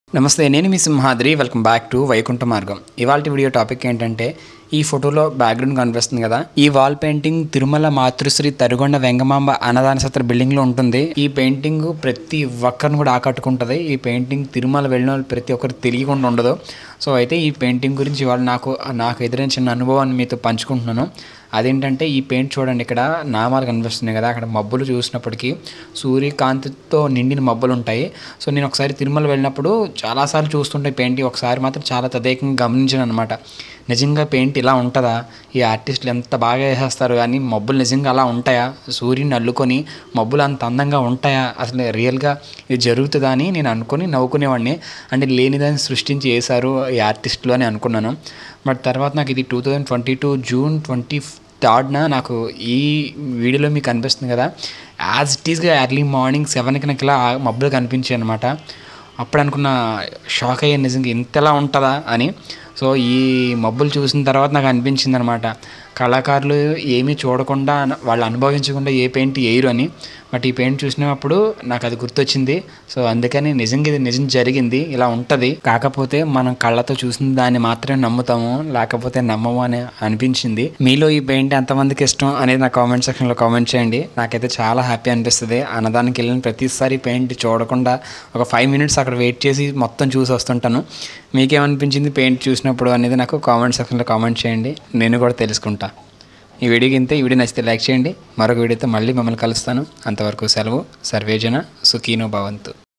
నమస్తే నేను మీ Simhadri welcome back to Vaikuntha మార్గం ఇవాళ వీడియో టాపిక్ ఏంటంటే ఈ ఫోటోలో బ్యాక్గ్రౌండ్ కనిపిస్తుంది కదా ఈ వాల్ పెయింటింగ్ తిరుమల మాతృశ్రీ తరుగొండ వెంగమాంబ అన్నదాన సత్ర బిల్డింగ్లో ఉంటుంది ఈ పెయింటింగ్ ప్రతి ఒక్కరిని కూడా ఆకట్టుకుంటుంది ఈ పెయింటింగ్ తిరుమల వెళ్ళిన వాళ్ళు ప్రతి ఒక్కరు తెలియకుండా ఉండదు సో అయితే ఈ పెయింటింగ్ గురించి ఇవాళ నాకు నాకు ఎదురైన చిన్న అనుభవాన్ని మీతో పంచుకుంటున్నాను అదేంటంటే ఈ పెయింట్ చూడండి ఇక్కడ నామాలు కనిపిస్తున్నాయి కదా అక్కడ మబ్బులు చూసినప్పటికీ సూర్యకాంతితో నిండిన మబ్బులు ఉంటాయి సో నేను ఒకసారి తిరుమల వెళ్ళినప్పుడు చాలాసార్లు చూస్తుంటే పెయింటింగ్ ఒకసారి మాత్రం చాలా తదేకంగా గమనించాను అనమాట నిజంగా పెయింట్ ఇలా ఉంటుందా ఈ ఆర్టిస్టులు ఎంత బాగా వేసేస్తారు కానీ మబ్బులు నిజంగా అలా ఉంటాయా సూర్యుని అల్లుకొని మబ్బులు అంత అందంగా ఉంటాయా అసలు రియల్గా ఇది జరుగుతుందా అని నేను అనుకుని నవ్వుకునేవాడిని అంటే లేనిదాన్ని సృష్టించి వేశారు ఈ ఆర్టిస్టులు అని అనుకున్నాను బట్ తర్వాత నాకు ఇది two thousand twenty two June twenty థర్డ్న నాకు ఈ వీడియోలో మీకు కనిపిస్తుంది కదా యాజ్ ఇట్ ఈస్గా ఎర్లీ మార్నింగ్ సెవెన్కి నాకు ఇలా మబ్బులు కనిపించాయి అనమాట అప్పుడు అనుకున్న షాక్ అయ్యాను నిజంగా ఇంతలా ఉంటుందా అని సో ఈ మబ్బులు చూసిన తర్వాత నాకు అనిపించింది అనమాట కళాకారులు ఏమీ చూడకుండా వాళ్ళు అనుభవించకుండా ఏ పెయింట్ వేయరు అని బట్ ఈ పెయింట్ చూసినప్పుడు నాకు అది గుర్తొచ్చింది సో అందుకని నిజంగా ఇది నిజం జరిగింది ఇలా ఉంటుంది కాకపోతే మనం కళ్ళతో చూసిన దాన్ని మాత్రమే నమ్ముతాము లేకపోతే నమ్మము అని అనిపించింది మీలో ఈ పెయింట్ ఎంతమందికి ఇష్టం అనేది నా కామెంట్ సెక్షన్లో కామెంట్ చేయండి నాకైతే చాలా హ్యాపీ అనిపిస్తుంది అన్నదానికి వెళ్ళిన ప్రతిసారి పెయింట్ చూడకుండా ఒక ఫైవ్ మినిట్స్ అక్కడ వెయిట్ చేసి మొత్తం చూసి వస్తుంటాను మీకేమనిపించింది పెయింట్ చూసినప్పుడు అనేది నాకు కామెంట్ సెక్షన్లో కామెంట్ చేయండి నేను కూడా తెలుసుకుంటా ఈ వీడియోకి ఇంతే ఈ వీడియో నచ్చితే లైక్ చేయండి మరొక వీడియోతో మళ్ళీ మిమ్మల్ని కలుస్తాను అంతవరకు సెలవు సర్వేజన సుఖీనో భవంతు